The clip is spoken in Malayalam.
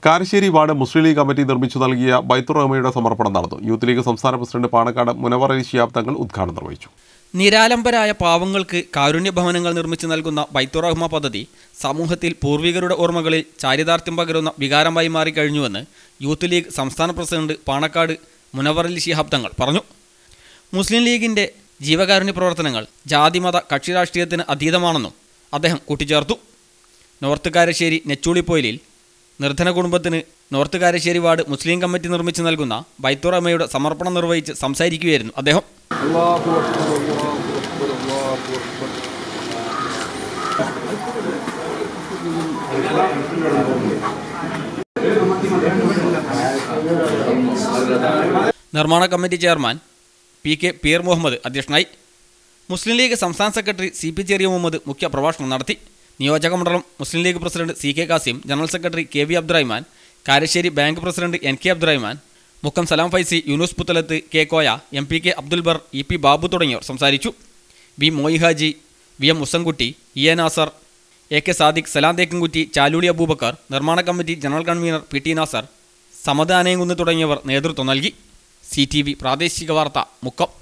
കാരശ്ശേരി വാർഡ് മുസ്ലിം ലീഗ് കമ്മിറ്റി നിർമ്മിച്ചു നൽകിയ ബൈത്തുർ റഹ്മയുടെ സമർപ്പണം നടന്നു യൂത്ത് ലീഗ് സംസ്ഥാന പ്രസിഡന്റ് പാണക്കാട് മുനവർ അലി ശിഹാബ് തങ്ങൾ ഉദ്ഘാടനം നിർവഹിച്ചു നിരാലംബരായ പാവങ്ങൾക്ക് കാരുണ്യ ഭവനങ്ങൾ നിർമ്മിച്ചു നൽകുന്ന ബൈത്തുറഹ്മ പദ്ധതി സമൂഹത്തിൽ പൂർവികരുടെ ഓർമ്മകളിൽ ചാരിതാർത്ഥ്യം പകരുന്ന വികാരമായി മാറിക്കഴിഞ്ഞുവെന്ന് യൂത്ത് ലീഗ് സംസ്ഥാന പ്രസിഡന്റ് പാണക്കാട് മുനവർ അലി ശിഹാബ് തങ്ങൾ പറഞ്ഞു മുസ്ലിം ലീഗിന്റെ ജീവകാരുണ്യ പ്രവർത്തനങ്ങൾ ജാതിമത കക്ഷി രാഷ്ട്രീയത്തിന് അതീതമാണെന്നും അദ്ദേഹം കൂട്ടിച്ചേർത്തു നോർത്ത് കാരശ്ശേരി നെച്ചൂളിപ്പൊയിലിൽ നിർധന കുടുംബത്തിന് north Karassery ward Muslim committee നിർമ്മിച്ചു നൽകുന്ന ബൈത്തുറമ്മയുടെ സമർപ്പണം നിർവഹിച്ച് സംസാരിക്കുകയായിരുന്നു അദ്ദേഹം നിർമ്മാണ committee chairman P K Peer Muhammad അധ്യക്ഷനായി മുസ്ലിം ലീഗ് സംസ്ഥാന secretary C P Cheriya Muhammad മുഖ്യ പ്രഭാഷണം നടത്തി നിയോജക മണ്ഡലം Muslim League president C K Kasim general secretary K V Abdurahman Karassery bank president N K Abdurahman Mukkam Salam Faizy Yunus Puthalath K Koya M P K Abdul Bar E P Babu തുടങ്ങിയവർ സംസാരിച്ചു V Moyihaji V M Musankutty E A Nasar A K Sadiq Salam Thekkankutty Chaluli Aboobacker നിർമ്മാണ committee general convener P T Nasar Samad Anayamkunnu തുടങ്ങിയവർ നേതൃത്വം നൽകി സി ടി വി പ്രാദേശിക വാർത്ത മുക്കം